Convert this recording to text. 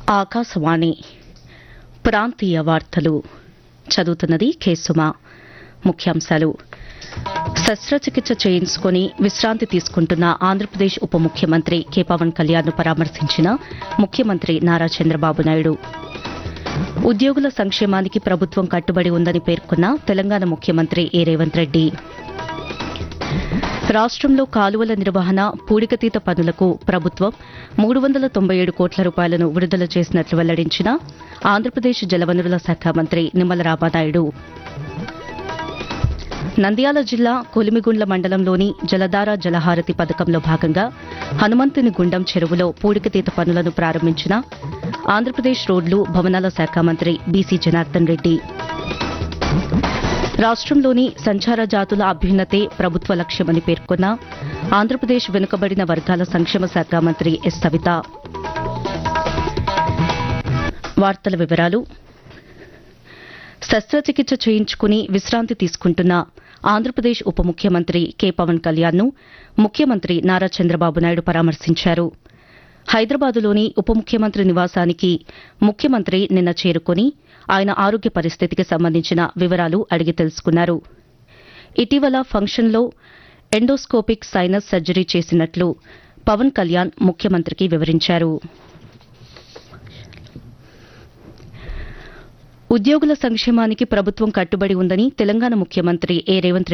ఆకాశవాణి ప్రాంతీయ వార్తలు చదువుతున్నది కేసుమ ముఖ్యాంశాలు శస్త్రచికిత్స చేయించుకుని విశ్రాంతి తీసుకుంటున్న ఆంధ్రప్రదేశ్ ఉప ముఖ్యమంత్రి కె పవన్ కళ్యాణ్ను పరామర్శించిన ముఖ్యమంత్రి నారా చంద్రబాబు నాయుడు ఉద్యోగుల సంక్షేమానికి ప్రభుత్వం కట్టుబడి ఉందని పేర్కొన్న తెలంగాణ ముఖ్యమంత్రి ఏ రేవంత్ రెడ్డి రాష్ట్రంలో కాలువల నిర్వహణ పూడికతీత పనులకు ప్రభుత్వం మూడు వందల తొంభై ఏడు కోట్ల రూపాయలను విడుదల చేసినట్లు వెల్లడించిన ఆంధ్రప్రదేశ్ జలవనరుల శాఖ మంత్రి నిమ్మల రామానాయుడు నంద్యాల జిల్లా కొలిమిగుండ్ల మండలంలోని జలధార జలహారతి పథకంలో భాగంగా హనుమంతుని గుండం చెరువులో పూడికతీత పనులను ప్రారంభించిన ఆంధ్రప్రదేశ్ రోడ్లు భవనాల శాఖ మంత్రి బీసీ జనార్దన్ రెడ్డి రాష్ట్రంలోని సంచార జాతుల అభ్యున్నతే ప్రభుత్వ లక్ష్యమని పేర్కొన్న ఆంధ్రప్రదేశ్ వెనుకబడిన వర్గాల సంక్షేమ శాఖ మంత్రి ఎస్ సవిత వార్తల వివరాలు శస్త్రచికిత్స చేయించుకుని విశ్రాంతి తీసుకుంటున్న ఆంధ్రప్రదేశ్ ఉప ముఖ్యమంత్రి కె పవన్ కళ్యాణ్ను ముఖ్యమంత్రి నారా చంద్రబాబు నాయుడు పరామర్శించారు హైదరాబాదులోని ఉప ముఖ్యమంత్రి నివాసానికి ముఖ్యమంత్రి నిన్న చేరుకుని ఆయన ఆరోగ్య పరిస్థితికి సంబంధించిన వివరాలు అడిగి తెలుసుకున్నారు ఇటీవల ఫంక్షన్లో ఎండోస్కోపిక్ సైనస్ సర్జరీ చేసినట్లు పవన్ కళ్యాణ్ ముఖ్యమంత్రికి వివరించారు ఉద్యోగుల సంక్షేమానికి ప్రభుత్వం కట్టుబడి ఉందని తెలంగాణ ముఖ్యమంత్రి ఏ రేవంత్